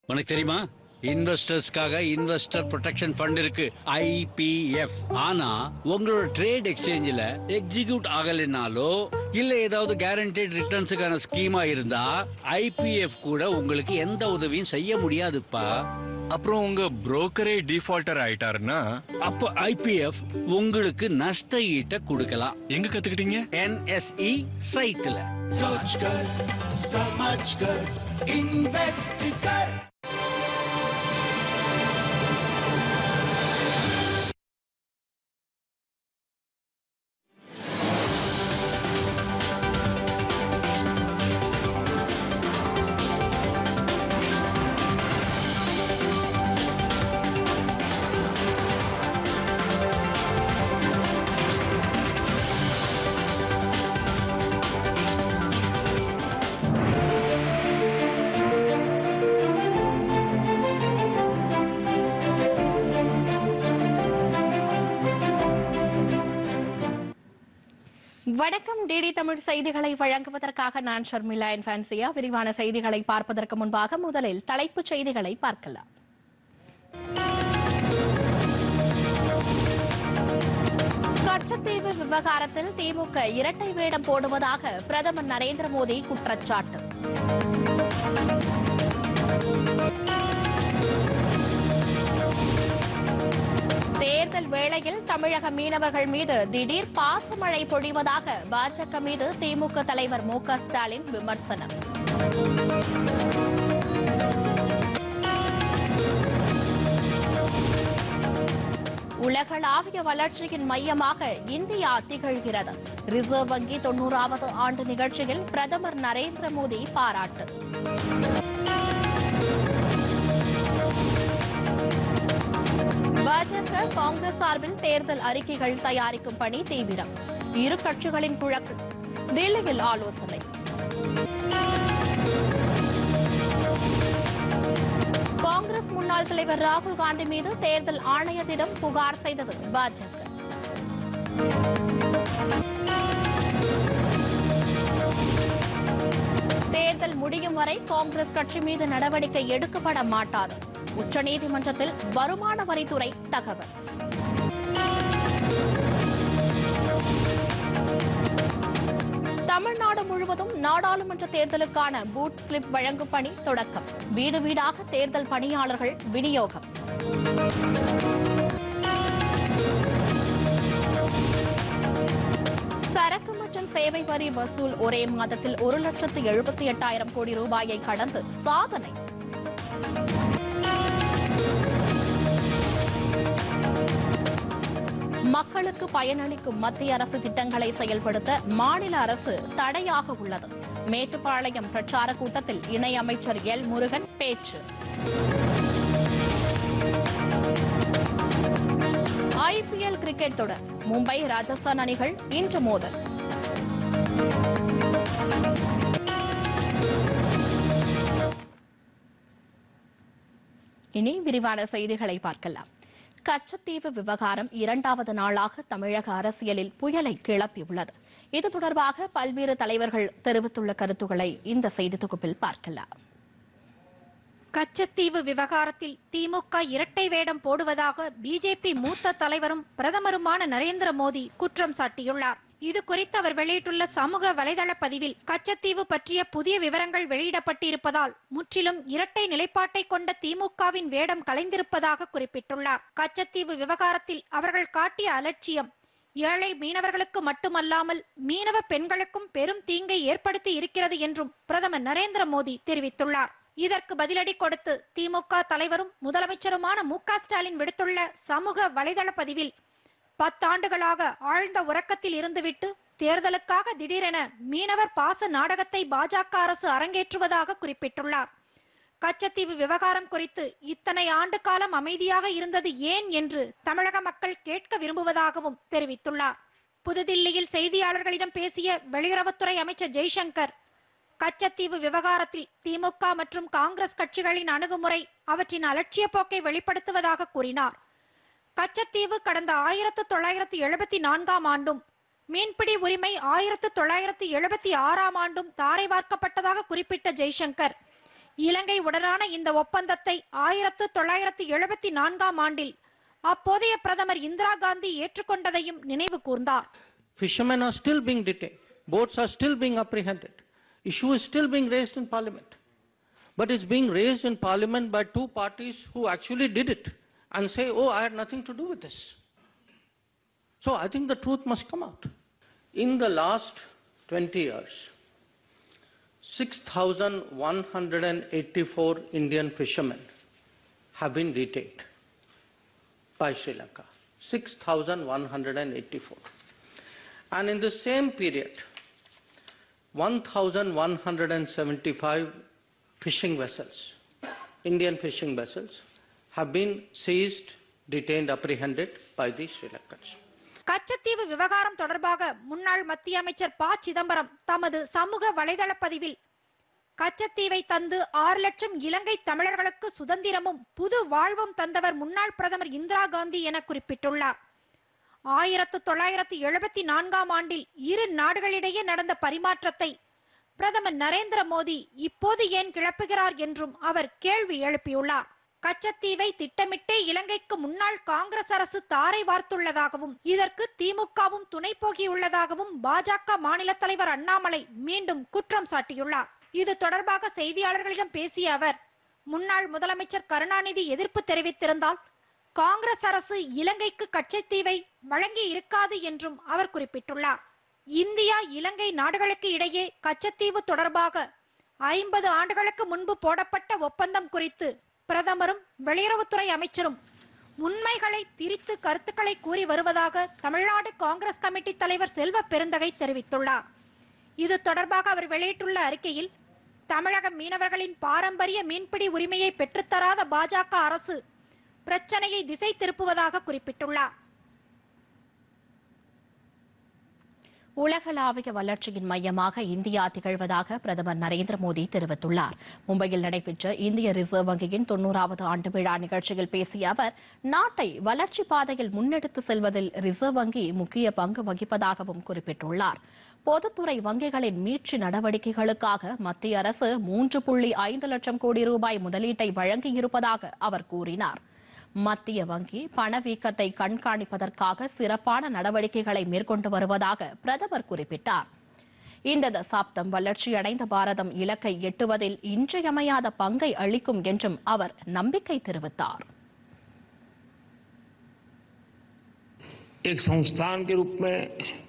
உனக்கு தெரியுமா இன்வெஸ்டர்ஸ்க்காக இன்வெஸ்டர் ப்ரொடெக்ஷன் ஃபண்ட் இருக்கு ஐபிஎஃப் ஆனா உங்களோட ட்ரேட் எக்ஸ்சேஞ்சில் எக்ஸிக்யூட் ஆகலைனாலோ இல்ல ஏதாவது கேரண்டட் ரிட்டர்ன்ஸுக்கான ஸ்கீமா இருந்தா ஐபிஎஃப் கூட உங்களுக்கு எந்த உதவியும் செய்ய முடியாதுப்பா அப்புறம் உங்க புரோக்கரே டிஃபால்டர் ஆயிட்டாருன்னா அப்ப ஐபிஎஃப் உங்களுக்கு நஷ்ட ஈட்ட கொடுக்கலாம் எங்க கத்துக்கிட்டீங்க என்எஸ்இ சைட்ல सोच कर समझ कर इन्वेस्ट कर வணக்கம் டிடி தமிழ் செய்திகளை வழங்குவதற்காக நான் ஷர்மிளா என் ஃபேன்சியா விரிவான செய்திகளை பார்ப்பதற்கு முன்பாக முதலில் தலைப்புச் செய்திகளை பார்க்கலாம் கச்சத்தீவு விவகாரத்தில் திமுக இரட்டை வேடம் போடுவதாக பிரதமர் நரேந்திர மோடி குற்றச்சாட்டு தேர்தல் வேளையில் தமிழக மீனவர்கள் மீது திடீர் பாசமழை பொழிவதாக பாஜக மீது திமுக தலைவர் மு க ஸ்டாலின் விமர்சனம் உலகளாவிய வளர்ச்சியின் மையமாக இந்தியா திகழ்கிறது ரிசர்வ் வங்கி தொன்னூறாவது ஆண்டு நிகழ்ச்சியில் பிரதமர் நரேந்திர மோடி பாராட்டு பாஜக காங்கிரஸ் சார்பில் தேர்தல் அறிக்கைகள் தயாரிக்கும் பணி தீவிரம் இரு கட்சிகளின் குழக்கு டெல்லியில் ஆலோசனை காங்கிரஸ் முன்னாள் தலைவர் ராகுல் காந்தி மீது தேர்தல் ஆணையத்திடம் புகார் செய்தது பாஜக தேர்தல் முடியும் வரை காங்கிரஸ் கட்சி மீது நடவடிக்கை எடுக்கப்பட மாட்டாது உச்சநீதிமன்றத்தில் வருமான வரித்துறை தகவல் தமிழ்நாடு முழுவதும் நாடாளுமன்ற தேர்தலுக்கான பூத் ஸ்லிப் வழங்கும் பணி தொடக்கம் வீடு வீடாக தேர்தல் பணியாளர்கள் விநியோகம் சரக்கு மற்றும் சேவை வரி வசூல் ஒரே மாதத்தில் ஒரு லட்சத்து எழுபத்தி எட்டாயிரம் கோடி ரூபாயை கடந்து சாதனை மக்களுக்கு பயனளிக்கும் மத்திய அரசு திட்டங்களை செயல்படுத்த மாநில அரசு தடையாக உள்ளது மேட்டுப்பாளையம் பிரச்சார கூட்டத்தில் இணையமைச்சர் எல் முருகன் பேச்சு ஐபிஎல் கிரிக்கெட் தொடர் மும்பை ராஜஸ்தான் அணிகள் இன்று மோதல் இனி விரிவான செய்திகளை பார்க்கலாம் கச்சத்தீவு விவகாரம் இரண்டாவது நாளாக தமிழக அரசியலில் புயலை கிளப்பியுள்ளது இது தொடர்பாக பல்வேறு தலைவர்கள் தெரிவித்துள்ள கருத்துக்களை இந்த செய்தி தொகுப்பில் பார்க்கலாம் கச்சத்தீவு விவகாரத்தில் திமுக இரட்டை வேடம் போடுவதாக பிஜேபி மூத்த தலைவரும் பிரதமருமான நரேந்திர மோடி குற்றம் சாட்டியுள்ளார் இது குறித்து அவர் வெளியிட்டுள்ள சமூக வலைதள பதிவில் கச்சத்தீவு பற்றிய புதிய விவரங்கள் வெளியிடப்பட்டிருப்பதால் முற்றிலும் இரட்டை நிலைப்பாட்டை கொண்ட திமுகவின் வேடம் கலைந்திருப்பதாக குறிப்பிட்டுள்ளார் கச்சத்தீவு விவகாரத்தில் அவர்கள் காட்டிய அலட்சியம் ஏழை மீனவர்களுக்கு மட்டுமல்லாமல் மீனவ பெண்களுக்கும் பெரும் தீங்கை ஏற்படுத்தி இருக்கிறது என்றும் பிரதமர் நரேந்திர மோடி தெரிவித்துள்ளார் இதற்கு பதிலடி கொடுத்து திமுக தலைவரும் முதலமைச்சருமான மு க ஸ்டாலின் விடுத்துள்ள சமூக வலைதள பதிவில் பத்தாண்டுகளாக ஆழ்ந்த உறக்கத்தில் இருந்துவிட்டு தேர்தலுக்காக திடீரென மீனவர் பாச நாடகத்தை பாஜக அரசு அரங்கேற்றுவதாக குறிப்பிட்டுள்ளார் கச்சத்தீவு விவகாரம் குறித்து இத்தனை ஆண்டு காலம் அமைதியாக இருந்தது ஏன் என்று தமிழக மக்கள் கேட்க விரும்புவதாகவும் தெரிவித்துள்ளார் புதுதில்லியில் செய்தியாளர்களிடம் பேசிய வெளியுறவுத்துறை அமைச்சர் ஜெய்சங்கர் கச்சத்தீவு விவகாரத்தில் திமுக மற்றும் காங்கிரஸ் கட்சிகளின் அணுகுமுறை அவற்றின் அலட்சிய போக்கை வெளிப்படுத்துவதாக கூறினார் கச்சத்தீவு கடந்த ஆயிரத்து தொள்ளாயிரத்து எழுபத்தி நான்காம் ஆண்டும் மீன்பிடி உரிமை ஆயிரத்து தொள்ளாயிரத்து எழுபத்தி ஆறாம் ஆண்டும் தாரை வார்க்கப்பட்டதாக குறிப்பிட்ட ஜெய்சங்கர் இலங்கை உடனான இந்த ஒப்பந்தத்தை ஆயிரத்து தொள்ளாயிரத்து எழுபத்தி நான்காம் ஆண்டில் அப்போதைய பிரதமர் இந்திரா காந்தி ஏற்றுக்கொண்டதையும் நினைவு கூர்ந்தார் Fishermen are still being detained. Boats are still being apprehended. Issue is still being raised in parliament. But it's being raised in parliament by two parties who actually did it and say, oh, I had nothing to do with this. So I think the truth must come out. In the last 20 years, 6,184 Indian fishermen have been detained by Sri Lanka. 6,184. And in the same period, 1,175 fishing vessels, Indian fishing vessels, have been seized, detained, apprehended by the Sri Lankans. Katchatheevu விவகாரம் தொடர்பாக முன்னாள் மத்திய அமைச்சர் ப சிதம்பரம் தமது சமூக வலைதள பதிவில் கச்சத்தீவை தந்து ஆறு லட்சம் இலங்கை தமிழர்களுக்கு சுதந்திரமும் புது வாழ்வும் தந்தவர் முன்னாள் பிரதமர் இந்திரா காந்தி என குறிப்பிட்டுள்ளார் ஆயிரத்து தொள்ளாயிரத்து எழுபத்தி நான்காம் ஆண்டில் இரு நாடுகளிடையே நடந்த பரிமாற்றத்தை பிரதமர் நரேந்திர மோடி இப்போது ஏன் கிளப்புகிறார் என்றும் அவர் கேள்வி எழுப்பியுள்ளார் கச்சத்தீவை திட்டமிட்டே இலங்கைக்கு முன்னாள் காங்கிரஸ் அரசு தாரை வார்த்துள்ளதாகவும் இதற்கு திமுகவும் துணை போகியுள்ளதாகவும் பாஜக மாநில தலைவர் அண்ணாமலை மீண்டும் குற்றம் சாட்டியுள்ளார் இது தொடர்பாக செய்தியாளர்களிடம் பேசிய அவர் முன்னாள் முதலமைச்சர் கருணாநிதி எதிர்ப்பு தெரிவித்திருந்தால் காங்கிரஸ் அரசு இலங்கைக்கு கச்சத்தீவை வழங்கி இருக்காது என்றும் அவர் குறிப்பிட்டுள்ளார் இந்தியா இலங்கை நாடுகளுக்கு இடையே கச்சத்தீவு தொடர்பாக ஐம்பது ஆண்டுகளுக்கு முன்பு போடப்பட்ட ஒப்பந்தம் குறித்து பிரதமரும் வெளியுறவுத்துறை அமைச்சரும் உண்மைகளை திரித்து கருத்துக்களை கூறி வருவதாக தமிழ்நாடு காங்கிரஸ் கமிட்டி தலைவர் செல்வ பெருந்தகை தெரிவித்துள்ளார் இது தொடர்பாக அவர் வெளியிட்டுள்ள அறிக்கையில் தமிழக மீனவர்களின் பாரம்பரிய மீன்பிடி உரிமையை பெற்றுத்தராத பாஜக அரசு பிரச்சனையை திசை திருப்புவதாக குறிப்பிட்டுள்ளார் உலகளாவிய வளர்ச்சியின் மையமாக இந்தியா திகழ்வதாக பிரதமர் நரேந்திர மோடி தெரிவித்துள்ளார் மும்பையில் நடைபெற்ற இந்திய ரிசர்வ் வங்கியின் தொன்னூறாவது ஆண்டு விழா நிகழ்ச்சியில் பேசிய அவர் நாட்டை வளர்ச்சி பாதையில் முன்னெடுத்து செல்வதில் ரிசர்வ் வங்கி முக்கிய பங்கு வகிப்பதாகவும் குறிப்பிட்டுள்ளார் பொதுத்துறை வங்கிகளின் மீட்சி நடவடிக்கைகளுக்காக மத்திய அரசு மூன்று புள்ளி ஐந்து லட்சம் கோடி ரூபாய் முதலீட்டை வழங்கியிருப்பதாக அவர் கூறினார் மத்திய வங்கி பணவீக்கத்தை கண்காணிப்பதற்காக சிறப்பான நடவடிக்கைகளை மேற்கொண்டு வருவதாக பிரதமர் குறிப்பிட்டார் இந்த தசாப்தம் வளர்ச்சியடைந்த பாரதம் இலக்கை எட்டுவதில் இன்றியமையாத பங்கை அளிக்கும் என்றும் அவர் நம்பிக்கை தெரிவித்தார் एक संस्थान के रूप में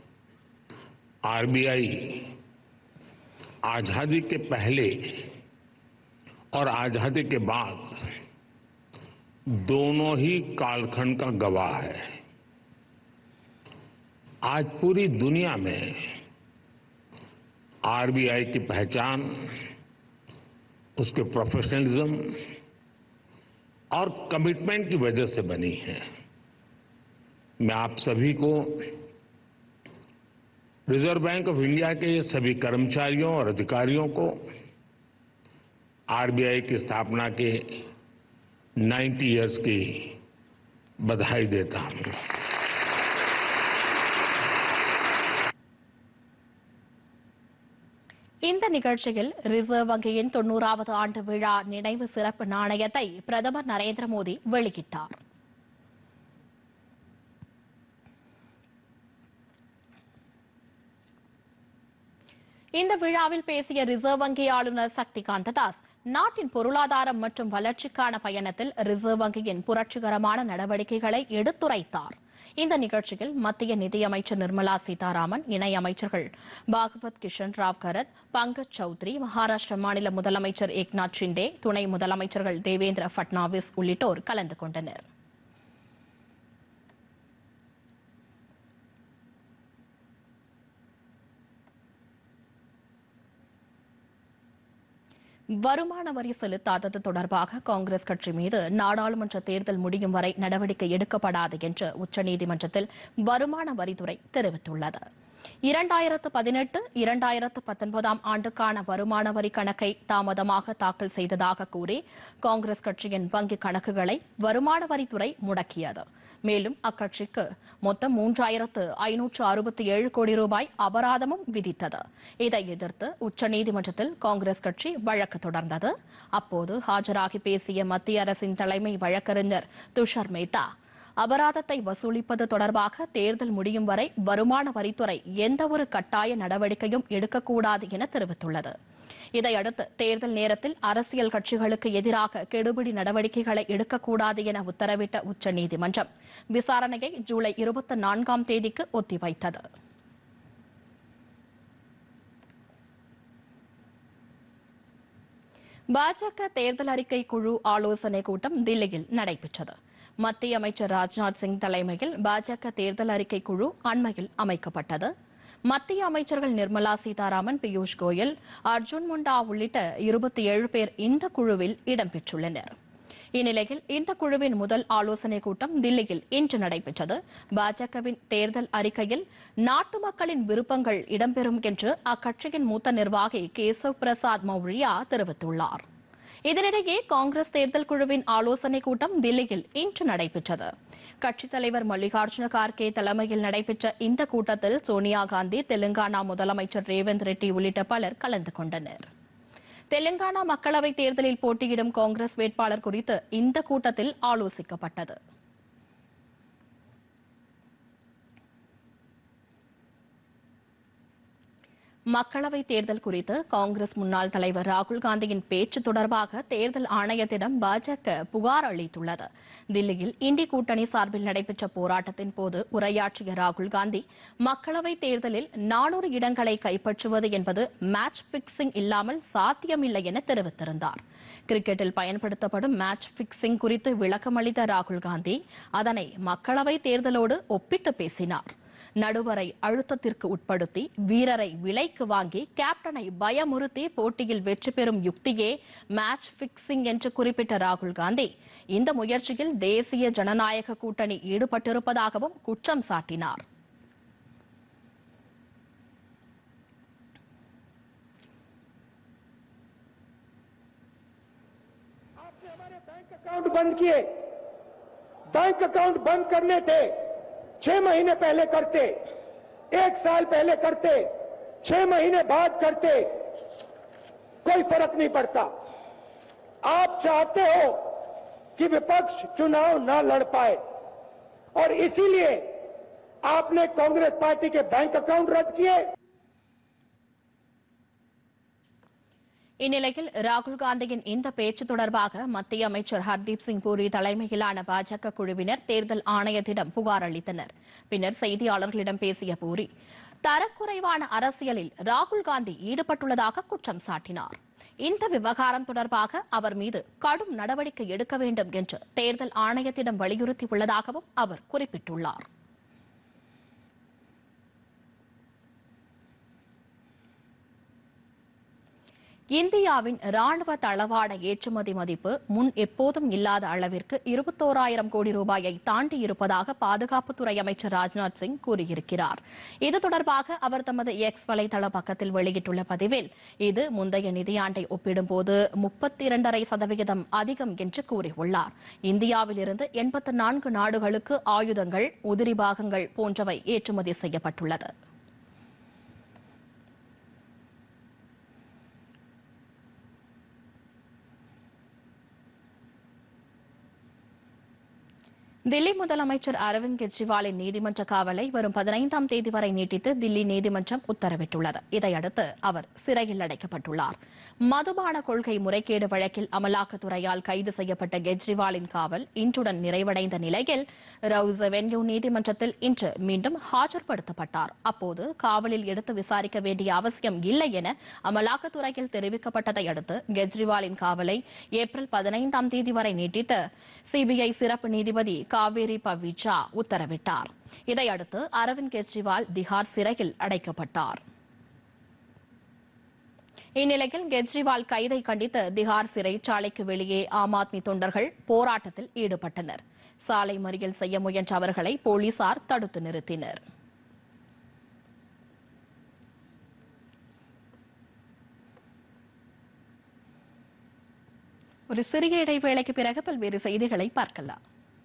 आरबीआई आजादी के पहले और आजादी के बाद दोनों ही कालखंड का गवाह है आज पूरी दुनिया में आरबीआई की पहचान उसके प्रोफेशनलिज्म और कमिटमेंट की वजह से बनी है मैं आप सभी को रिजर्व बैंक ऑफ इंडिया के सभी कर्मचारियों और अधिकारियों को आरबीआई की स्थापना के 90 इयर्स की बधाई देता हूं இந்த நிகழ்ச்சியில் ரிசர்வ் வங்கியின் தொன்னூறாவது ஆண்டு விழா நினைவு சிறப்பு நாணயத்தை பிரதமர் நரேந்திர மோடி வெளியிட்டார் இந்த விழாவில் பேசிய ரிசர்வ் வங்கி ஆளுநர் சக்திகாந்த தாஸ் நாட்டின் பொருளாதாரம் மற்றும் வளர்ச்சிக்கான பயணத்தில் ரிசர்வ் வங்கியின் புரட்சிகரமான நடவடிக்கைகளை எடுத்துரைத்தார் இந்த நிகழ்ச்சியில் மத்திய நிதியமைச்சர் நிர்மலா சீதாராமன் இணையமைச்சர்கள் பாகவத் கிஷன் ராவ் கரத் பங்கஜ் சௌத்ரி மகாராஷ்டிர மாநில முதலமைச்சர் ஏக்நாத் ஷிண்டே துணை முதலமைச்சர்கள் தேவேந்திர பட்னாவிஸ் உள்ளிட்டோர் கலந்து கொண்டனர் வருமான வரி செலுத்தாதது தொடர்பாக காங்கிரஸ் கட்சி மீது நாடாளுமன்ற தேர்தல் முடியும் வரை நடவடிக்கை எடுக்கப்படாது என்று உச்சநீதிமன்றத்தில் வருமான வரித்துறை தெரிவித்துள்ளது இரண்டாயிரத்து பதினெட்டு இரண்டாயிரத்து பத்தொன்பதாம் ஆண்டுக்கான வருமான வரி கணக்கை தாமதமாக தாக்கல் செய்ததாக கூறி காங்கிரஸ் கட்சியின் வங்கிக் கணக்குகளை வருமான வரித்துறை முடக்கியது மேலும் அக்கட்சிக்கு மொத்தம் மூன்றாயிரத்து ஐநூற்று அறுபத்தி ஏழு கோடி ரூபாய் அபராதமும் விதித்தது இதை எதிர்த்து உச்சநீதிமன்றத்தில் காங்கிரஸ் கட்சி வழக்கு தொடர்ந்தது அப்போது ஆஜராகி பேசிய மத்திய அரசின் தலைமை வழக்கறிஞர் துஷார் மேத்தா அபராதத்தை வசூலிப்பது தொடர்பாக தேர்தல் முடியும் வரை வருமான வரித்துறை எந்தவொரு கட்டாய நடவடிக்கையும் எடுக்கக்கூடாது என தெரிவித்துள்ளது இதையடுத்து தேர்தல் நேரத்தில் அரசியல் கட்சிகளுக்கு எதிராக கெடுபிடி நடவடிக்கைகளை எடுக்கக்கூடாது என உத்தரவிட்ட உச்சநீதிமன்றம் விசாரணையை ஜூலை இருபத்தி நான்காம் தேதிக்கு ஒத்திவைத்தது பாஜக தேர்தல் அறிக்கை குழு ஆலோசனை கூட்டம் தில்லியில் நடைபெற்றது மத்திய அமைச்சர் ராஜ்நாத் சிங் தலைமையில் பாஜக தேர்தல் அறிக்கை குழு அண்மையில் அமைக்கப்பட்டது மத்திய அமைச்சர்கள் நிர்மலா சீதாராமன் பியூஷ் கோயல் அர்ஜுன் முண்டா உள்ளிட்ட இருபத்தி ஏழு பேர் இந்த குழுவில் இடம்பெற்றுள்ளனர் இந்நிலையில் இந்த குழுவின் முதல் ஆலோசனைக் கூட்டம் தில்லியில் இன்று நடைபெற்றது பாஜகவின் தேர்தல் அறிக்கையில் நாட்டு மக்களின் விருப்பங்கள் இடம்பெறும் என்று அக்கட்சியின் மூத்த நிர்வாகி கேசவ் பிரசாத் மௌரியா தெரிவித்துள்ளார் இதனிடையே காங்கிரஸ் தேர்தல் குழுவின் ஆலோசனைக் கூட்டம் தில்லியில் இன்று நடைபெற்றது கட்சித் தலைவர் மல்லிகார்ஜுன கார்கே தலைமையில் நடைபெற்ற இந்த கூட்டத்தில் சோனியா காந்தி தெலுங்கானா முதலமைச்சர் ரேவந்த் ரெட்டி உள்ளிட்ட பலர் கலந்து கொண்டனர் தெலுங்கானா மக்களவைத் தேர்தலில் போட்டியிடும் காங்கிரஸ் வேட்பாளர் குறித்து இந்த கூட்டத்தில் ஆலோசிக்கப்பட்டது மக்களவைத் தேர்தல் குறித்து காங்கிரஸ் முன்னாள் தலைவர் ராகுல் காந்தியின் பேச்சு தொடர்பாக தேர்தல் ஆணையத்திடம் பாஜக புகார் அளித்துள்ளது தில்லியில் இண்டி கூட்டணி சார்பில் நடைபெற்ற போராட்டத்தின் போது உரையாற்றிய ராகுல் காந்தி மக்களவைத் தேர்தலில் நானூறு இடங்களை கைப்பற்றுவது என்பது மேட்ச் பிக்சிங் இல்லாமல் சாத்தியமில்லை என தெரிவித்திருந்தார் கிரிக்கெட்டில் பயன்படுத்தப்படும் மேட்ச் பிக்சிங் குறித்து விளக்கமளித்த ராகுல் காந்தி அதனை மக்களவைத் தேர்தலோடு ஒப்பிட்டு பேசினார் நடுவரை அழுத்தத்திற்கு உட்படுத்தி வீரரை விலைக்கு வாங்கி கேப்டனை பயமுறுத்தி போட்டியில் வெற்றி பெறும் யுக்தியே மேட்ச் பிக்சிங் என்று குறிப்பிட்ட ராகுல் காந்தி இந்த முயற்சியில் தேசிய ஜனநாயக கூட்டணி ஈடுபட்டிருப்பதாகவும் குற்றம் சாட்டினார் आपने हमारे बैंक अकाउंट बंद किए बैंक अकाउंट बंद करने थे छह महीने पहले करते एक साल पहले करते छह महीने बाद करते कोई फर्क नहीं पड़ता आप चाहते हो कि विपक्ष चुनाव न लड़ पाए और इसीलिए आपने कांग्रेस पार्टी के बैंक अकाउंट रद्द किए இந்நிலையில் ராகுல் காந்தியின் இந்த பேச்சு தொடர்பாக மத்திய அமைச்சர் ஹர்தீப் சிங் பூரி தலைமையிலான பாஜக குழுவினர் தேர்தல் ஆணையத்திடம் புகார் அளித்தனர் பின்னர் செய்தியாளர்களிடம் பேசிய பூரி தரக்குறைவான அரசியலில் ராகுல் காந்தி ஈடுபட்டுள்ளதாக குற்றம் சாட்டினார் இந்த விவகாரம் தொடர்பாக அவர் மீது கடும் நடவடிக்கை எடுக்க வேண்டும் என்று தேர்தல் ஆணையத்திடம் வலியுறுத்தியுள்ளதாகவும் அவர் குறிப்பிட்டுள்ளார் இந்தியாவின் ராணுவ தளவாட ஏற்றுமதி மதிப்பு முன் எப்போதும் இல்லாத அளவிற்கு இருபத்தோராயிரம் கோடி ரூபாயை தாண்டி இருப்பதாக பாதுகாப்புத்துறை அமைச்சர் ராஜ்நாத் சிங் கூறியிருக்கிறார் இது தொடர்பாக அவர் தமது எக்ஸ் வலைதள பக்கத்தில் வெளியிட்டுள்ள பதிவில் இது முந்தைய நிதியாண்டை ஒப்பிடும்போது முப்பத்தி இரண்டரை சதவிகிதம் அதிகம் என்று கூறியுள்ளார் இந்தியாவிலிருந்து எண்பத்து நான்கு நாடுகளுக்கு ஆயுதங்கள் உதிரி பாகங்கள் போன்றவை ஏற்றுமதி செய்யப்பட்டுள்ளது தில்லி முதலமைச்சர் அரவிந்த் கெஜ்ரிவாலின் நீதிமன்ற காவலை வரும் பதினைந்தாம் தேதி வரை நீட்டித்து தில்லி நீதிமன்றம் உத்தரவிட்டுள்ளது இதையடுத்து அவர் சிறையில் அடைக்கப்பட்டுள்ளார் மதுபான கொள்கை முறைகேடு வழக்கில் அமலாக்கத்துறையால் கைது செய்யப்பட்ட கெஜ்ரிவாலின் காவல் இன்றுடன் நிறைவடைந்த நிலையில் ரவுஸ் அவென்யூ நீதிமன்றத்தில் இன்று மீண்டும் ஆஜர்படுத்தப்பட்டார் அப்போது காவலில் எடுத்து விசாரிக்க வேண்டிய அவசியம் இல்லை என அமலாக்கத்துறையில் தெரிவிக்கப்பட்டதை அடுத்து கெஜ்ரிவாலின் காவலை ஏப்ரல் பதினைந்தாம் தேதி வரை நீட்டித்து சிபிஐ சிறப்பு நீதிபதி காவேரி பவிச்சா உத்தரவிட்டார் இதையடுத்து அரவிந்த் கெஜ்ரிவால் திஹார் சிறையில் அடைக்கப்பட்டார் இந்நிலையில் கெஜ்ரிவால் கைதை கண்டித்து திஹார் சிறைச்சாலைக்கு வெளியே ஆம் ஆத்மி தொண்டர்கள் போராட்டத்தில் ஈடுபட்டனர் சாலை மறியல் செய்ய முயன்ற அவர்களை போலீசார் தடுத்து நிறுத்தினர் ஒரு சிறிய இடைவேளைக்கு பிறகு பல்வேறு செய்திகளை பார்க்கலாம்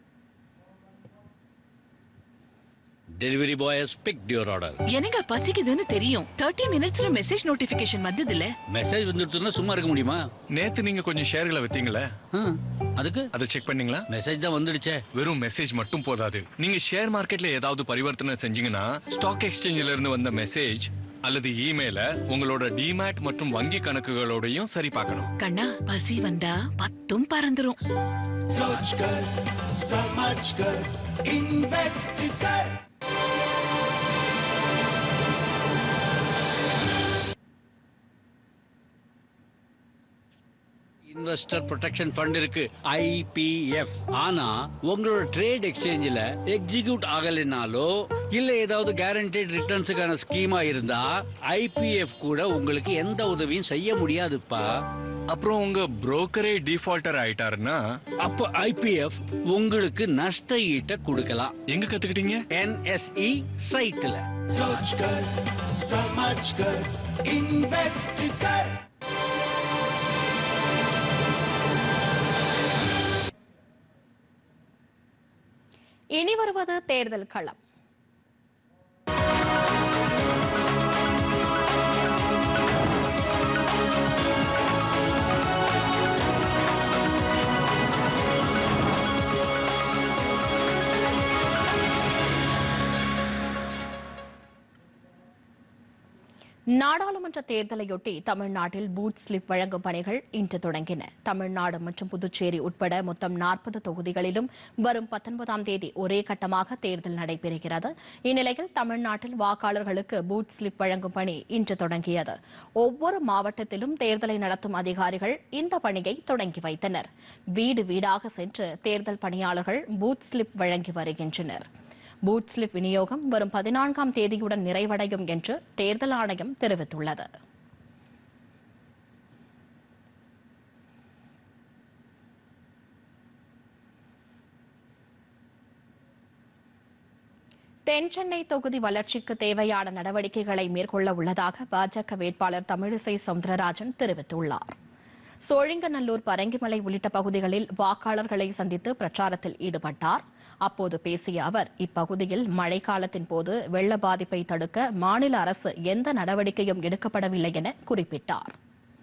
delivery boy has picked your order எனக்கு பசிக்குதுன்னு தெரியும் தேர்ட்டி மினிட்ஸ்ல மெசேஜ் நோட்டிபிகேஷன் வந்தது இல்ல மெசேஜ் வந்துட்டுனா சும்மா இருக்க முடியுமா நேத்து நீங்க கொஞ்சம் ஷேர்களை வித்தீங்களே ஆ, அதுக்கு அதை செக் பண்ணீங்களா மெசேஜ் தான் வந்துடுச்சே வெறும் மெசேஜ் மட்டும் போதாது நீங்க ஷேர் மார்க்கெட்ல ஏதாவது பரிவர்த்தனை செஞ்சீங்கன்னா ஸ்டாக் எக்ஸ்சேஞ்சில இருந்து வந்த மெசேஜ் அல்லது இமெயில உங்களோட டிமேட் மற்றும் வங்கி கணக்குகளோடையும் சரி பார்க்கணும் கண்ணா பசி வந்தா பத்தும் பறந்துரும் सोच कर समझ कर इन्वेस्ट कर இன்வெஸ்டர் ப்ரொடெக்ஷன் ஃபண்ட் இருக்கு ஐபிஎஃப் ஆனா உங்களோட ட்ரேட் எக்ஸ்சேஞ்சில் எக்ஸிக்யூட் ஆகலைனாலோ இல்ல ஏதாவது கேரண்டட் ரிட்டர்ன்ஸுக்கான ஸ்கீமா இருந்தா ஐபிஎஃப் கூட உங்களுக்கு எந்த உதவியும் செய்ய முடியாதுப்பா அப்புறம் உங்க புரோக்கரே டிஃபால்டர் ஆயிட்டாருன்னா அப்ப ஐபிஎஃப் உங்களுக்கு நஷ்ட ஈட்ட கொடுக்கலாம் எங்க கத்துக்கிட்டீங்க என்எஸ்இ சைட்ல सोच कर समझ कर इन्वेस्ट कर இனி வருவது தேர்தல் களம் நாடாளுமன்ற தேர்தலையொட்டி தமிழ்நாட்டில் பூத் ஸ்லிப் வழங்கும் பணிகள் இன்று தொடங்கின தமிழ்நாடு மற்றும் புதுச்சேரி உட்பட மொத்தம் நாற்பது தொகுதிகளிலும் வரும் பத்தொன்பதாம் தேதி ஒரே கட்டமாக தேர்தல் நடைபெறுகிறது இந்நிலையில் தமிழ்நாட்டில் வாக்காளர்களுக்கு பூத் ஸ்லிப் வழங்கும் பணி இன்று தொடங்கியது ஒவ்வொரு மாவட்டத்திலும் தேர்தலை நடத்தும் அதிகாரிகள் இந்த பணியை தொடங்கி வைத்தனர் வீடு வீடாக சென்று தேர்தல் பணியாளர்கள் பூத் ஸ்லிப் வழங்கி வருகின்றனர் பூத் ஸ்லிப் விநியோகம் வரும் பதினான்காம் தேதியுடன் நிறைவடையும் என்று தேர்தல் ஆணையம் தெரிவித்துள்ளது தென் சென்னை தொகுதி வளர்ச்சிக்கு தேவையான நடவடிக்கைகளை மேற்கொள்ள உள்ளதாக பாஜக வேட்பாளர் தமிழிசை சவுந்தரராஜன் தெரிவித்துள்ளார் சோழிங்கநல்லூர் பரங்கிமலை உள்ளிட்ட பகுதிகளில் வாக்காளர்களை சந்தித்து பிரச்சாரத்தில் ஈடுபட்டார் அப்போது பேசிய அவர் இப்பகுதியில் மழைக்காலத்தின் போது வெள்ள பாதிப்பை தடுக்க மாநில அரசு எந்த நடவடிக்கையும் எடுக்கப்படவில்லை என குறிப்பிட்டார்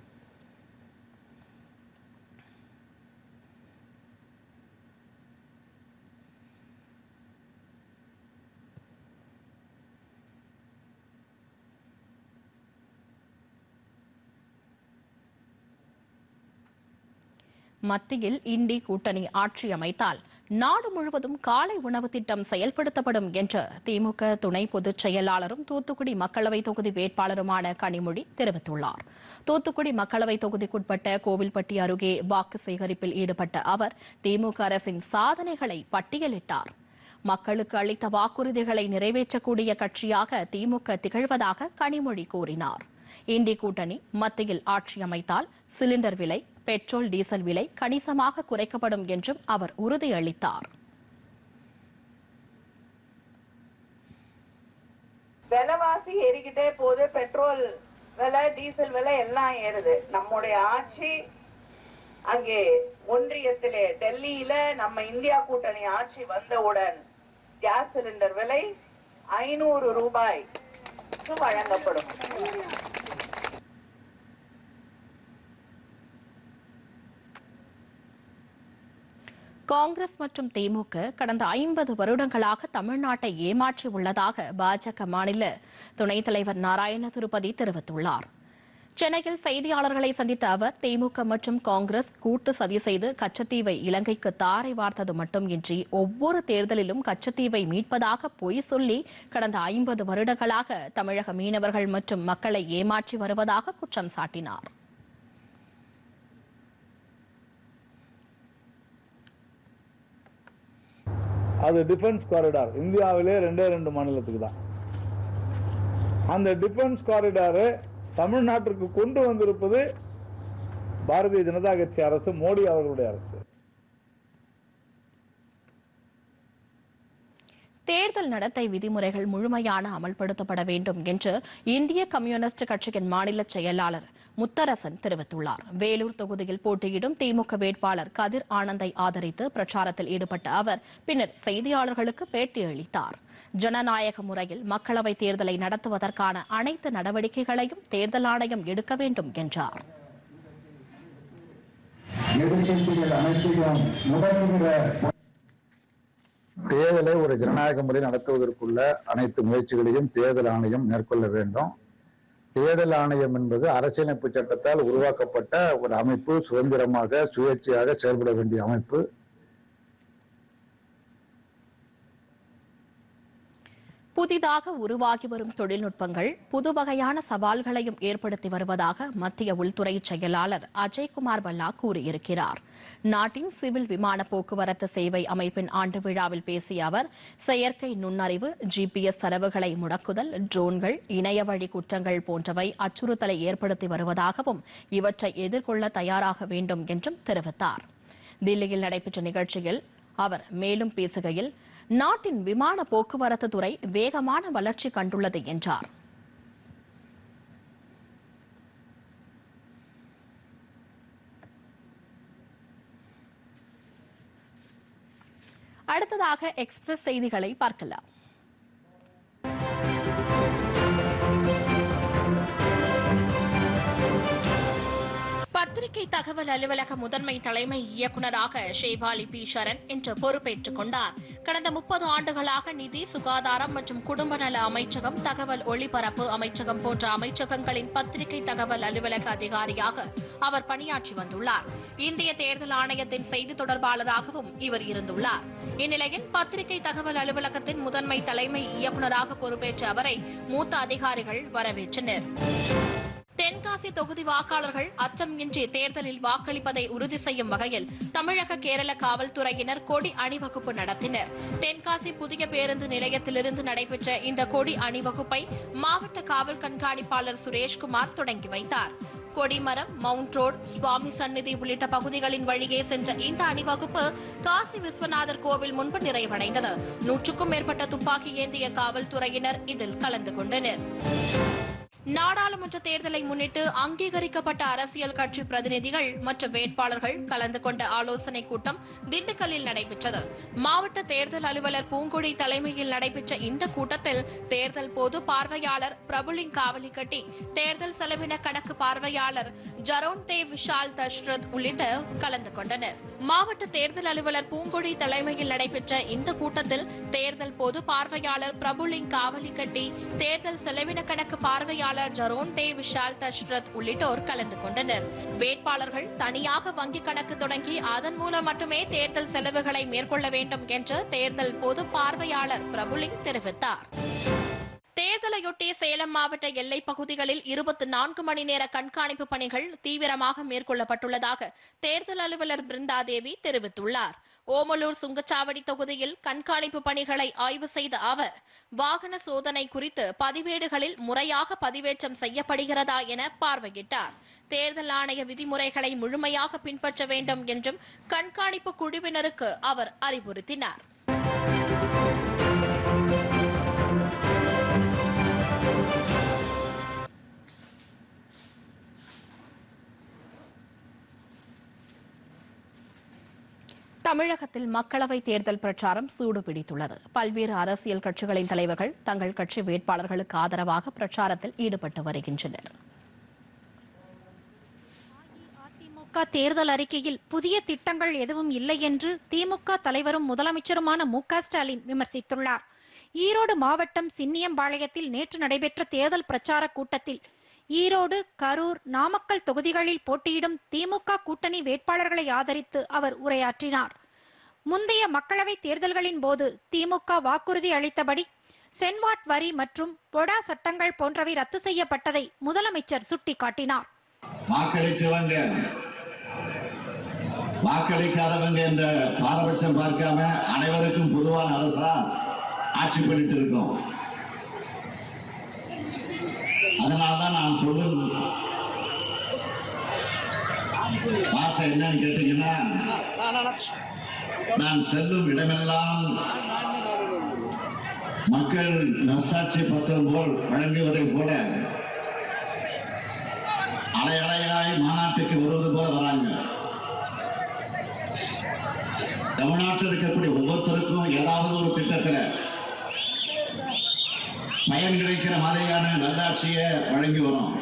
மத்தியில் இண்டி கூட்டணி ஆட்சி அமைத்தால் நாடு முழுவதும் காலை உணவு திட்டம் செயல்படுத்தப்படும் என்று திமுக துணை பொதுச் செயலாளரும் தூத்துக்குடி மக்களவை தொகுதி வேட்பாளருமான கனிமொழி தெரிவித்துள்ளார் தூத்துக்குடி மக்களவை தொகுதிக்குட்பட்ட கோவில்பட்டி அருகே வாக்கு சேகரிப்பில் ஈடுபட்ட அவர் திமுக அரசின் சாதனைகளை பட்டியலிட்டார் மக்களுக்கு அளித்த வாக்குறுதிகளை நிறைவேற்றக்கூடிய கட்சியாக திமுக திகழ்வதாக கனிமொழி கூறினார் இண்டி கூட்டணி மத்தியில் ஆட்சி அமைத்தால் சிலிண்டர் விலை பெட்ரோல் டீசல் விலை கணிசமாக குறைக்கப்படும் என்றும் அவர் உறுதியளித்தார் விலைவாசி ஏறிக்கிட்டே போகுது பெட்ரோல் விலை டீசல் விலை எல்லாம் ஏறுது நம்முடைய ஆட்சி அங்கே ஒன்றியத்திலே டெல்லியில நம்ம இந்தியா கூட்டணி ஆட்சி வந்தவுடன் கேஸ் சிலிண்டர் விலை ஐநூறு ரூபாய் வழங்கப்படும் காங்கிரஸ் மற்றும் திமுக கடந்த ஐம்பது வருடங்களாக தமிழ்நாட்டை ஏமாற்றி உள்ளதாக பாஜக மாநில துணைத் தலைவர் நாராயண திருப்பதி தெரிவித்துள்ளார் சென்னையில் செய்தியாளர்களை சந்தித்த அவர் திமுக மற்றும் காங்கிரஸ் கூட்டு சதி செய்து கச்சத்தீவை இலங்கைக்கு தாரை வார்த்தது மட்டுமின்றி ஒவ்வொரு தேர்தலிலும் கச்சத்தீவை மீட்பதாக பொய் சொல்லி கடந்த ஐம்பது வருடங்களாக தமிழக மீனவர்கள் மற்றும் மக்களை ஏமாற்றி வருவதாக குற்றம் சாட்டினார் அது டிஃபென்ஸ் காரிடார் இந்தியாவிலே ரெண்டே ரெண்டு மாநிலத்துக்கு தான் அந்த டிஃபென்ஸ் காரிடாரை தமிழ்நாட்டிற்கு கொண்டு வந்திருப்பது பாரதிய ஜனதா கட்சி அரசு மோடி அவர்களுடைய அரசு தேர்தல் நடத்தை விதிமுறைகள் முழுமையான அமல்படுத்தப்பட வேண்டும் என்று இந்திய கம்யூனிஸ்ட் கட்சியின் மாநில செயலாளர் முத்தரசன் தெரிவித்துள்ளார் வேலூர் தொகுதியில் போட்டியிடும் திமுக வேட்பாளர் கதிர் ஆனந்தை ஆதரித்து பிரச்சாரத்தில் ஈடுபட்ட அவர் பின்னர் செய்தியாளர்களுக்கு பேட்டியளித்தார் ஜனநாயக முறையில் மக்களவைத் தேர்தலை நடத்துவதற்கான அனைத்து நடவடிக்கைகளையும் தேர்தல் ஆணையம் எடுக்க வேண்டும் என்றார் எதிர்கட்சிகள் அனைத்தையும் முடக்குகிற தேர்தலை ஒரு ஜனநாயக முறை நடத்துவதற்குள்ள அனைத்து முயற்சிகளையும் தேர்தல் ஆணையம் மேற்கொள்ள வேண்டும் தேர்தல் ஆணையம் என்பது அரசியலமைப்பு சட்டத்தால் உருவாக்கப்பட்ட ஒரு அமைப்பு சுதந்திரமாக சுயேட்சையாக செயல்பட வேண்டிய அமைப்பு புதிதாக உருவாகி வரும் தொழில்நுட்பங்கள் புது வகையான சவால்களையும் ஏற்படுத்தி வருவதாக மத்திய உள்துறை செயலாளர் அஜய்குமார் பல்லா கூறியிருக்கிறார் நாட்டின் சிவில் விமான போக்குவரத்து சேவை அமைப்பின் ஆண்டு விழாவில் பேசிய அவர் செயற்கை நுண்ணறிவு ஜிபிஎஸ் தரவுகளை முடக்குதல் ட்ரோன்கள் இணைய வழி குற்றங்கள் போன்றவை அச்சுறுத்தலை ஏற்படுத்தி வருவதாகவும் இவற்றை எதிர்கொள்ள தயாராக வேண்டும் என்றும் தெரிவித்தார் தில்லியில் நடைபெற்ற நிகழ்ச்சியில் அவர் மேலும் பேசுகையில் நாட்டின் விமான போக்குவரத்து துறை வேகமான வளர்ச்சி கண்டுள்ளது என்றார் அடுத்ததாக எக்ஸ்பிரஸ் செய்திகளை பார்க்கலாம் பத்திரிகை தகவல் அலுவலக முதன்மை தலைமை இயக்குநராக ஷேபாலி பி சரண் இன்று பொறுப்பேற்றுக் கொண்டார் கடந்த முப்பது ஆண்டுகளாக நிதி சுகாதாரம் மற்றும் குடும்ப நல அமைச்சகம் தகவல் ஒளிபரப்பு அமைச்சகம் போன்ற அமைச்சகங்களின் பத்திரிகை தகவல் அலுவலக அதிகாரியாக அவர் பணியாற்றி வந்துள்ளார் இந்திய தேர்தல் ஆணையத்தின் செய்தி தொடர்பாளராகவும் இவர் இருந்துள்ளார் இந்நிலையில் பத்திரிகை தகவல் அலுவலகத்தின் முதன்மை தலைமை இயக்குநராக பொறுப்பேற்ற அவரை மூத்த அதிகாரிகள் வரவேற்றனர் தென்காசி தொகுதி வாக்காளர்கள் அச்சம் இன்றி தேர்தலில் வாக்களிப்பதை உறுதி செய்யும் வகையில் தமிழக கேரள காவல்துறையினர் கொடி அணிவகுப்பு நடத்தினர் தென்காசி புதிய பேருந்து நிலையத்திலிருந்து நடைபெற்ற இந்த கொடி அணிவகுப்பை மாவட்ட காவல் கண்காணிப்பாளர் சுரேஷ்குமார் தொடங்கி வைத்தார் கொடிமரம் மவுண்ட் ரோட் சுவாமி சந்நிதி உள்ளிட்ட பகுதிகளின் வழியே சென்ற இந்த அணிவகுப்பு காசி விஸ்வநாதர் கோவில் முன்பு நிறைவடைந்தது நூற்றுக்கும் மேற்பட்ட துப்பாக்கி ஏந்திய காவல்துறையினர் இதில் கலந்து கொண்டனர் நாடாளுமன்ற தேர்தலை முன்னிட்டு அங்கீகரிக்கப்பட்ட அரசியல் கட்சி பிரதிநிதிகள் மற்றும் வேட்பாளர்கள் கலந்து கொண்ட ஆலோசனைக் கூட்டம் திண்டுக்கல்லில் நடைபெற்றது மாவட்ட தேர்தல் அலுவலர் பூங்குழி தலைமையில் நடைபெற்ற இந்த கூட்டத்தில் தேர்தல் போது பார்வையாளர் பிரபுலிங் காவலி கட்டி தேர்தல் செலவின கணக்கு பார்வையாளர் ஜரோன் தேவ் விஷால் தஷ்ரத் உள்ளிட்ட கலந்து கொண்டனர் மாவட்ட தேர்தல் அலுவலர் பூங்குழி தலைமையில் நடைபெற்ற இந்த கூட்டத்தில் தேர்தல் போது பார்வையாளர் பிரபுலிங் காவலி கட்டி தேர்தல் செலவின கணக்கு பார்வையாளர் ஜரோன் தே விஷால் தஷ்ரத் உள்ளிட்டோர் கலந்து கொண்டனர் வேட்பாளர்கள் தனியாக வங்கிக் கணக்கு தொடங்கி அதன் மூலம் மட்டுமே தேர்தல் செலவுகளை மேற்கொள்ள வேண்டும் என்று தேர்தல் பொது பார்வையாளர் பிரபுலிங் தெரிவித்தார் தேர்தலையொட்டி சேலம் மாவட்ட எல்லைப் பகுதிகளில் இருபத்தி நான்கு மணி நேர கண்காணிப்பு பணிகள் தீவிரமாக மேற்கொள்ளப்பட்டுள்ளதாக தேர்தல் அலுவலர் பிருந்தாதேவி தெரிவித்துள்ளார் ஓமலூர் சுங்கச்சாவடி தொகுதியில் கண்காணிப்பு பணிகளை ஆய்வு செய்த அவர் வாகன சோதனை குறித்து பதிவேடுகளில் முறையாக பதிவேற்றம் செய்யப்படுகிறதா என பார்வையிட்டார் தேர்தல் ஆணைய விதிமுறைகளை முழுமையாக பின்பற்ற வேண்டும் என்றும் கண்காணிப்பு குழுவினருக்கு அவர் அறிவுறுத்தினார் தமிழகத்தில் மக்களவைத் தேர்தல் பிரச்சாரம் சூடு பிடித்துள்ளது பல்வேறு அரசியல் கட்சிகளின் தலைவர்கள் தங்கள் கட்சி வேட்பாளர்களுக்கு ஆதரவாக பிரச்சாரத்தில் ஈடுபட்டு வருகின்றனர் திமுக தேர்தல் அறிக்கையில் புதிய திட்டங்கள் எதுவும் இல்லை என்று திமுக தலைவரும் முதலமைச்சருமான மு க ஸ்டாலின் விமர்சித்துள்ளார் ஈரோடு மாவட்டம் சின்னியம்பாளையத்தில் நேற்று நடைபெற்ற தேர்தல் பிரச்சார கூட்டத்தில் ஈரோடு கரூர் நாமக்கல் தொகுதிகளில் போட்டியிடும் திமுக கூட்டணி வேட்பாளர்களை ஆதரித்து அவர் உரையாற்றினார் முந்தைய மக்களவை தேர்தல்களின் போது திமுக வாக்குறுதி அளித்தபடி சென்வாட் வரி மற்றும் பொடா சட்டங்கள் போன்றவை ரத்து செய்யப்பட்டதை முதலமைச்சர் சுட்டிக்காட்டினார் வாக்களிச்சவங்க வாக்களிக்காதவங்க என்ற பாரபட்சம் பார்க்காம அனைவருக்கும் பொதுவான அரசா ஆட்சி பண்ணிட்டு இருக்கோம் அதனால்தான் நான் சொல்லும் வார்த்தை என்னன்னு கேட்டீங்கன்னா நான் செல்லும் இடமெல்லாம் மக்கள் நசாட்சி பத்திரம் போல் வழங்குவதைப் போல அலை அலையாய் மாநாட்டுக்கு வருவது போல வராங்க தமிழ்நாட்டில் இருக்கக்கூடிய ஒவ்வொருத்தருக்கும் ஏதாவது ஒரு திட்டத்துல பயன் கிடைக்கிற மாதிரியான நல்லாட்சியை வழங்கி வரும்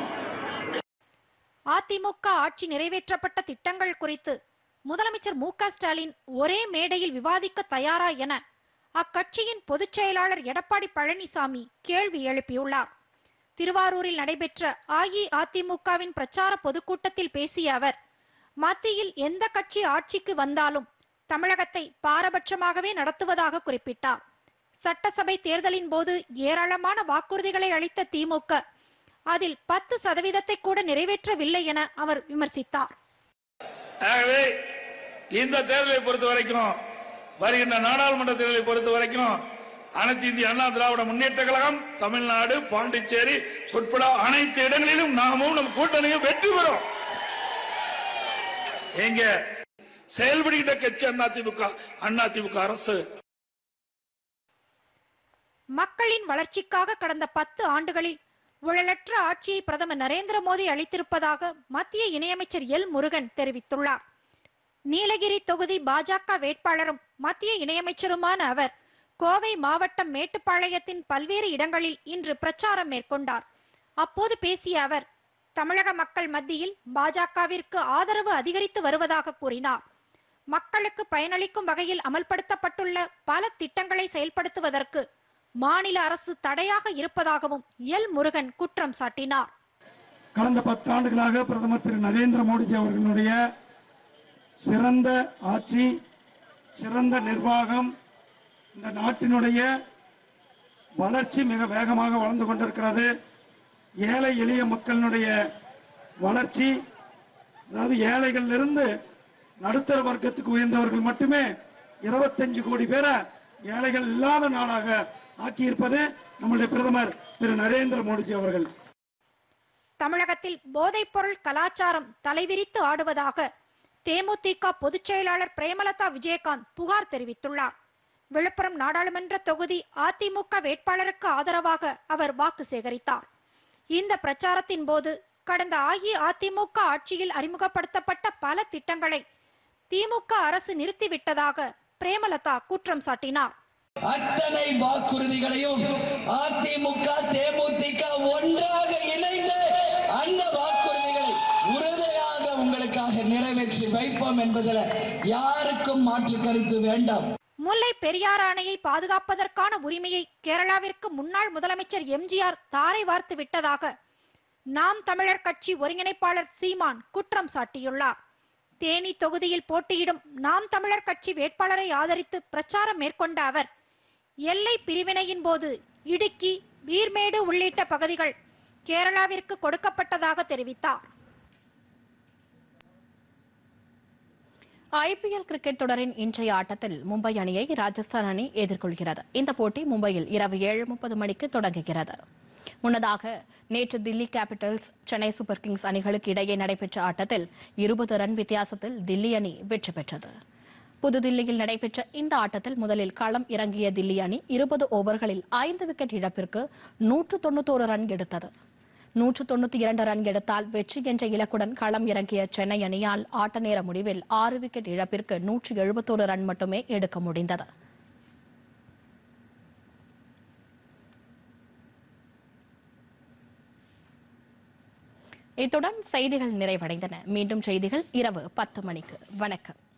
அதிமுக ஆட்சி நிறைவேற்றப்பட்ட திட்டங்கள் குறித்து முதலமைச்சர் மு க ஸ்டாலின் ஒரே மேடையில் விவாதிக்க தயாரா என அக்கட்சியின் பொதுச் செயலாளர் எடப்பாடி பழனிசாமி கேள்வி எழுப்பியுள்ளார் திருவாரூரில் நடைபெற்ற அஇஅதிமுகவின் பிரச்சார பொதுக்கூட்டத்தில் பேசிய அவர் மத்தியில் எந்த கட்சி ஆட்சிக்கு வந்தாலும் தமிழகத்தை பாரபட்சமாகவே நடத்துவதாக குறிப்பிட்டார் சட்டசபை தேர்தலின் போது ஏராளமான வாக்குறுதிகளை அளித்த திமுக அதில் பத்து சதவீதத்தை கூட நிறைவேற்றவில்லை என அவர் விமர்சித்தார் ஆகவே இந்த தேர்தலை பொறுத்த வரைக்கும் வருகின்ற நாடாளுமன்ற தேர்தலை பொறுத்த வரைக்கும் அனைத்து இந்திய அண்ணா திராவிட முன்னேற்ற கழகம் தமிழ்நாடு பாண்டிச்சேரி உட்பட அனைத்து இடங்களிலும் நாமும் நம் கூட்டணியும் வெற்றி பெறும் எங்க செயல்படுகின்ற கட்சி அதிமுக அதிமுக அரசு மக்களின் வளர்ச்சிக்காக கடந்த பத்து ஆண்டுகளில் ஊழலற்ற ஆட்சியை பிரதமர் நரேந்திர மோடி அளித்திருப்பதாக மத்திய இணையமைச்சர் எல் முருகன் தெரிவித்துள்ளார் நீலகிரி தொகுதி பாஜக வேட்பாளரும் மத்திய இணையமைச்சருமான அவர் கோவை மாவட்டம் மேட்டுப்பாளையத்தின் பல்வேறு இடங்களில் இன்று பிரச்சாரம் மேற்கொண்டார் அப்போது பேசிய அவர் தமிழக மக்கள் மத்தியில் பாஜகவிற்கு ஆதரவு அதிகரித்து வருவதாக கூறினார் மக்களுக்கு பயனளிக்கும் வகையில் அமல்படுத்தப்பட்டுள்ள பல திட்டங்களை செயல்படுத்துவதற்கு மாநில அரசு தடையாக இருப்பதாகவும் எல் முருகன் குற்றம் சாட்டினார் கடந்த பத்து ஆண்டுகளாக பிரதமர் திரு நரேந்திர மோடிஜி அவர்களுடைய சிறந்த ஆட்சி சிறந்த நிர்வாகம் இந்த நாட்டினுடைய வளர்ச்சி மிக வேகமாக வளர்ந்து கொண்டிருக்கிறது ஏழை எளிய மக்களினுடைய வளர்ச்சி அதாவது ஏழைகளிலிருந்து நடுத்தர வர்க்கத்துக்கு உயர்ந்தவர்கள் மட்டுமே இருபத்தஞ்சு கோடி பேரை ஏழைகள் இல்லாத நாடாக ஆக்கியிருப்பது நம்முடைய பிரதமர் திரு நரேந்திர மோடிஜி அவர்கள் தமிழகத்தில் போதைப்பொருள் கலாச்சாரம் தலைவிரித்து ஆடுவதாக தேமுதிக பொதுச் செயலாளர் பிரேமலதா விஜயகாந்த் புகார் தெரிவித்துள்ளார் விழுப்புரம் நாடாளுமன்ற தொகுதி அதிமுக வேட்பாளருக்கு ஆதரவாக அவர் வாக்கு சேகரித்தார் இந்த பிரச்சாரத்தின் போது கடந்த அஇஅதிமுக ஆட்சியில் அறிமுகப்படுத்தப்பட்ட பல திட்டங்களை திமுக அரசு நிறுத்திவிட்டதாக பிரேமலதா குற்றம் சாட்டினார் அத்தனை வாக்குறுதிகளையும் அதிமுக தேமுதிக ஒன்றாக இணைந்து அந்த வாக்குறுதிகளை உறுதியாக உங்களுக்காக நிறைவேற்றி வைப்போம் என்பதில் யாருக்கும் மாற்று கருத்து வேண்டாம் முல்லை பெரியார் அணையை பாதுகாப்பதற்கான உரிமையை கேரளாவிற்கு முன்னாள் முதலமைச்சர் எம்ஜிஆர் தாரை வார்த்து விட்டதாக நாம் தமிழர் கட்சி ஒருங்கிணைப்பாளர் சீமான் குற்றம் சாட்டியுள்ளார் தேனி தொகுதியில் போட்டியிடும் நாம் தமிழர் கட்சி வேட்பாளரை ஆதரித்து பிரச்சாரம் மேற்கொண்ட அவர் எல்லை பிரிவினையின் போது இடுக்கி வீர்மேடு உள்ளிட்ட பகுதிகள் கேரளாவிற்கு கொடுக்கப்பட்டதாக தெரிவித்தார் ஐபிஎல் கிரிக்கெட் தொடரின் இன்றைய ஆட்டத்தில் மும்பை அணியை ராஜஸ்தான் அணி எதிர்கொள்கிறது இந்த போட்டி மும்பையில் இரவு ஏழு முப்பது மணிக்கு தொடங்குகிறது முன்னதாக நேற்று Delhi capitals Chennai super kings அணிகளுக்கு இடையே நடைபெற்ற ஆட்டத்தில் இருபது ரன் வித்தியாசத்தில் தில்லி அணி வெற்றி பெற்றது புதுதில்லியில் நடைபெற்ற இந்த ஆட்டத்தில் முதலில் களம் இறங்கிய தில்லி அணி இருபது ஓவர்களில் ஐந்து விக்கெட் இழப்பிற்கு நூற்று தொண்ணூத்தோரு ரன் எடுத்தது நூற்று தொண்ணூத்தி இரண்டு ரன் எடுத்தால் வெற்றி என்ற இலக்குடன் களம் இறங்கிய சென்னை அணியால் ஆட்ட நேர முடிவில் ஆறு விக்கெட் இழப்பிற்கு நூற்று எழுபத்தோரு ரன் மட்டுமே எடுக்க முடிந்தது இத்துடன் செய்திகள் நிறைவடைந்தன மீண்டும் செய்திகள் இரவு பத்து மணிக்கு வணக்கம்